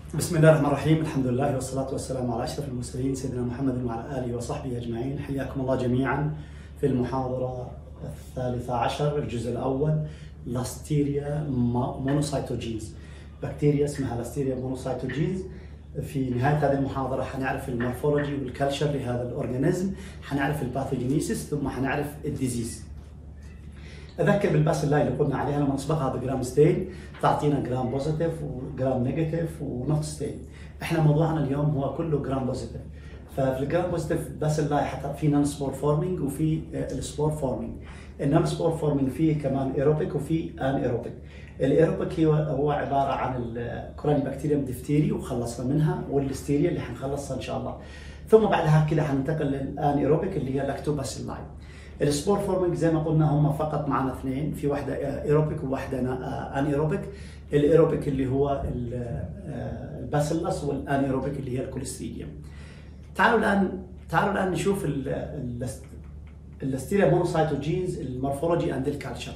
بسم الله الرحمن الرحيم الحمد لله والصلاة والسلام على أشرف المرسلين سيدنا محمد وعلى آله وصحبه أجمعين حياكم الله جميعا في المحاضرة الثالثة عشر الجزء الأول لاستيريا مونوسايتوجينز بكتيريا اسمها لاستيريا مونوسايتوجينز في نهاية هذه المحاضرة حنعرف المورفولوجي والكالتشر لهذا الأورجانيزم حنعرف الباثوجينيسيس ثم حنعرف الديزيز اذكر بالباسلاي اللي قلنا عليها لما نسبقها بجرام ستين تعطينا جرام بوزيتيف وجرام نيجاتيف ونوت ستين احنا موضوعنا اليوم هو كله جرام بوزيتيف ففي الجرام بوزيتيف باسلاي حتى في نون سبور فورمينج وفي السبور فورمينج النون سبور فورمينج فيه كمان ايروبيك وفي ان ايروبيك الايروبيك هو هو عباره عن الكوراني بكتيريوم ديفتيري وخلصنا منها والليستيريا اللي حنخلصها ان شاء الله ثم بعدها كده حننتقل للان ايروبيك اللي هي لاكتوباسيلاي السبور فورمينج زي ما قلنا هم فقط معنا اثنين في واحده ايروبيك وواحده ان ايروبيك الايروبيك اللي هو الباسيلس والان ايروبيك اللي هي الكوليستريديوم تعالوا الان تعالوا الان نشوف الستيريا مونوسايتوجينز المورفولوجي اند الكالتشر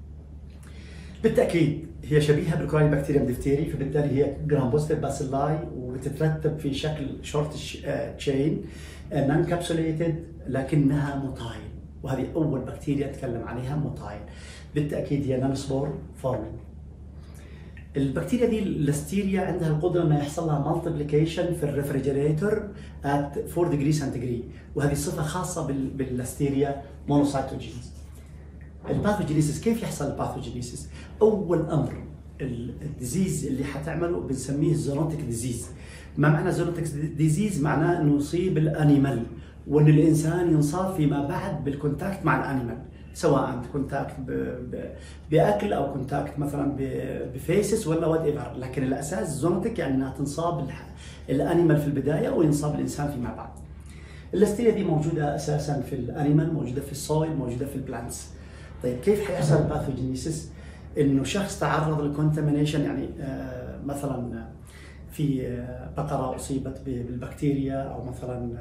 بالتاكيد هي شبيهه بالكوراني بكتيريوم ديفتيري فبالتالي هي جرام بوزيتيف باسيلاي وبتترتب في شكل شورت تشين نون كابسوليتد لكنها موتايل وهذه اول بكتيريا اتكلم عليها موتايل بالتاكيد هي نون سبور فورمينج البكتيريا دي اللاستيريا عندها القدره انها يحصل لها مالتيبليكيشن في الريفرجريتور ات 4 ديجري سنتيجري وهذه صفه خاصه باللاستيريا مونوسايتوجينز الباثوجينيسيس كيف يحصل الباثوجينيسيس؟ اول امر الديزيز اللي حتعمله بنسميه زونوتيك ديزيز ما معنى زونوتيك ديزيز؟ معناه انه يصيب الانيمال وان الانسان ينصاب فيما بعد بالكونتاكت مع الانيمال سواء كونتاكت باكل او كونتاكت مثلا بفيسس ولا وات ايفر لكن الاساس زونوتيك يعني انها تنصاب الانيمال في البدايه وينصاب الانسان فيما بعد. الاستيريا دي موجوده اساسا في الانيمال موجوده في السويل موجوده في البلانتس. طيب كيف حيحصل الباثوجينيسيس؟ انه شخص تعرض للكونتامينيشن يعني آه مثلا في بقره اصيبت بالبكتيريا او مثلا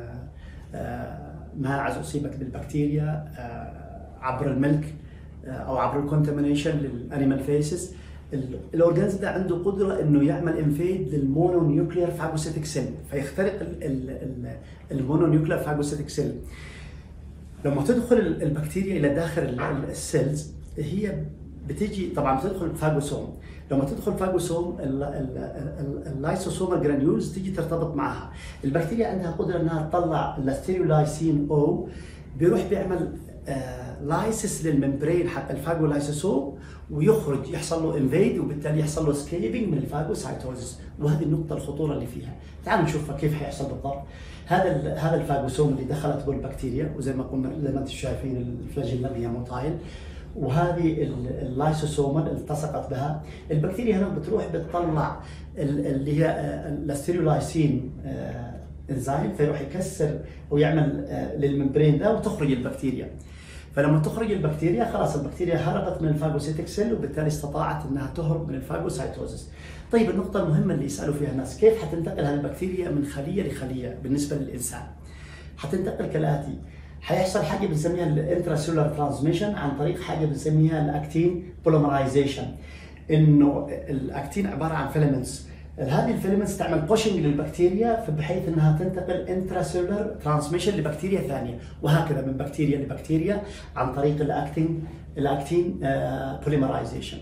ماعز اصيبت بالبكتيريا عبر الملك او عبر الكونتامينيشن للانيمال فيسز الاورجانيزم ده عنده قدره انه يعمل انفيد للمونو نيوكليير فاجوسيتيك سيل فيخترق المونو نيوكليير فاجوسيتيك سيل لما تدخل البكتيريا الى داخل السيلز هي بتيجي طبعا بتدخل فاجوسوم لما تدخل فاجوسوم اللايسوسوم جرانيولز تيجي ترتبط معها البكتيريا عندها قدره انها تطلع الستيريولايسين او بيروح بيعمل لايسس للممبرين حق الفاجولايسوسوم ويخرج يحصل له انفيد وبالتالي يحصل له سكيبنج من الفاجوسايتوزس وهذه النقطه الخطوره اللي فيها تعالوا نشوف كيف حيحصل بالضبط هذا هذا الفاجوسوم اللي دخلت به البكتيريا وزي ما قلنا زي ما انتم شايفين الفلاجيلا هي موتايل وهذه اللايسوسوم اللي التصقت بها البكتيريا هنا بتروح بتطلع اللي هي الستيريولايسين انزيم فيروح يكسر ويعمل للممبرين ده وتخرج البكتيريا فلما تخرج البكتيريا خلاص البكتيريا هربت من الفاجوسيتيك سيل وبالتالي استطاعت انها تهرب من الفاجوسايتوزس طيب النقطة المهمة اللي يسألوا فيها الناس كيف حتنتقل هذه البكتيريا من خلية لخلية بالنسبة للإنسان؟ حتنتقل كالآتي حيحصل حاجه بنسميها الانتراسيلولار ترانسميشن عن طريق حاجه بنسميها الاكتين بوليمرايزيشن انه الاكتين عباره عن فيلمنتس هذه الفيلمنتس تعمل بوشنج للبكتيريا بحيث انها تنتقل انتراسيلولار ترانسميشن لبكتيريا ثانيه وهكذا من بكتيريا لبكتيريا عن طريق الاكتين الاكتين بوليمرايزيشن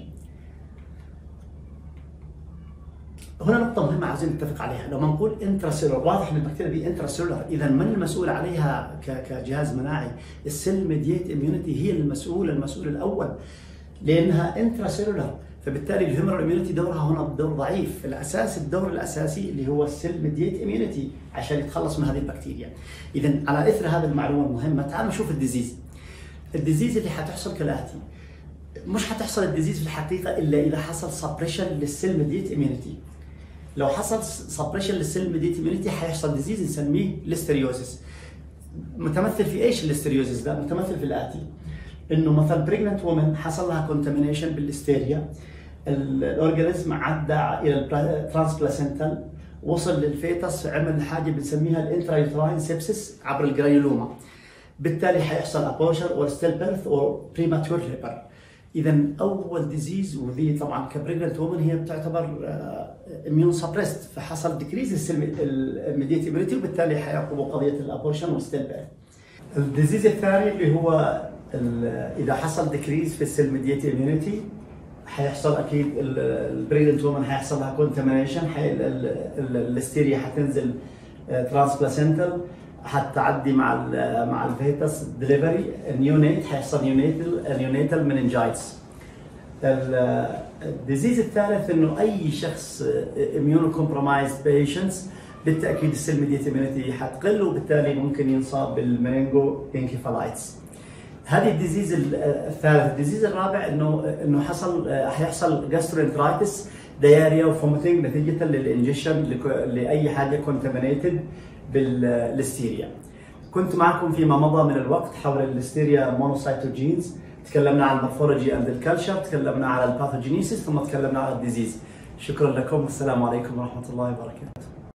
هنا نقطة مهمة عايزين نتفق عليها، لما نقول انتراسيلولر واضح ان البكتيريا دي انتراسيلولر، إذا من المسؤول عليها كجهاز مناعي؟ السيل ميديت اميونيتي هي المسؤول المسؤول الأول لأنها انتراسيلولر، فبالتالي الهيومرال اميونيتي دورها هنا دور ضعيف، الأساس الدور الأساسي اللي هو السيل ميديت اميونيتي عشان يتخلص من هذه البكتيريا. إذا على إثر هذه المعلومة المهمة تعالوا نشوف الديزيز. الديزيز اللي حتحصل كالآتي مش حتحصل الديزيز في الحقيقة إلا إذا حصل سبريشن للسيل ميديت اميونيتي. لو حصل سبريشن للسيل ميديت اميونيتي حيحصل ديزيز نسميه ليستريوزس متمثل في ايش الليستريوزس ده؟ متمثل في الاتي انه مثلا بريجننت وومن حصل لها كونتامينيشن بالليستيريا الاورجانيزم عدى الى الترانسبلاسنتال وصل للفيتس عمل حاجه بنسميها الانترايوتراين سيبسس عبر الجرانيولوما بالتالي حيحصل ابوشر اور ستيل بيرث اور بريماتور ليبر اذا اول ديزيز وذي طبعا كبريجننت وومن هي بتعتبر اميون سبريست فحصل ديكريز الميديت اميونيتي وبالتالي حيعقبوا قضيه الابورشن والستيل بيرث. الديزيز الثاني اللي هو اذا حصل ديكريز في السيل ميديت اميونيتي حيحصل اكيد البريجننت وومن حيحصل لها كونتامينيشن الستيريا حتنزل ترانس بلاسنتال حتعدي مع ال مع الفيتس ديليفري النيونيت حيحصل نيونيتال نيونيتال مننجايتس الديزيز الثالث انه اي شخص اميونو كومبرومايز بيشنتس بالتاكيد السيل ميديت اميونيتي حتقل وبالتالي ممكن ينصاب بالمنينجو انكيفالايتس هذه الديزيز الثالث الديزيز الرابع انه انه حصل حيحصل جاسترونترايتس دياريا وفوميتنج نتيجه للانجكشن لاي حاجه كونتامينيتد بالستيريا كنت معكم فيما مضى من الوقت حول الستيريا مونوسايتوجينز تكلمنا عن المورفولوجي اند الكالتشر تكلمنا على الباثوجينيسيس ثم تكلمنا على الديزيز شكرا لكم والسلام عليكم ورحمه الله وبركاته